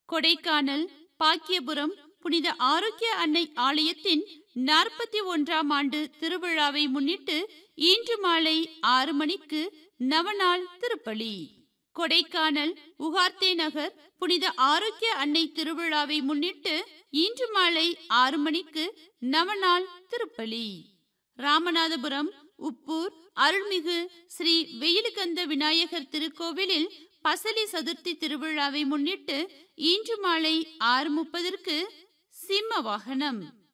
கொடைக்கானல் பாக்கியபுரம் புனித ஆரோக்கிய அன்னை ஆலயத்தின் நாற்பத்தி ஒன்றாம் ஆண்டு திருவிழாவை முன்னிட்டு இன்று மாலை ஆறு மணிக்கு நவநாள் திருப்பலி கொடைக்கானல் உகார்த்தே நகர் புனித ஆரோக்கிய அன்னை திருவிழாவை முன்னிட்டு இன்று மாலை ஆறு மணிக்கு நவநாள் திருப்பலி ராமநாதபுரம் உப்பூர் அருள்மிகு ஸ்ரீ வெயிலுகந்த விநாயகர் திருக்கோவிலில் பசலி சதுர்த்தி திருவிழாவை முன்னிட்டு இன்று மாலை ஆறு முப்பதற்கு சிம்ம வாகனம்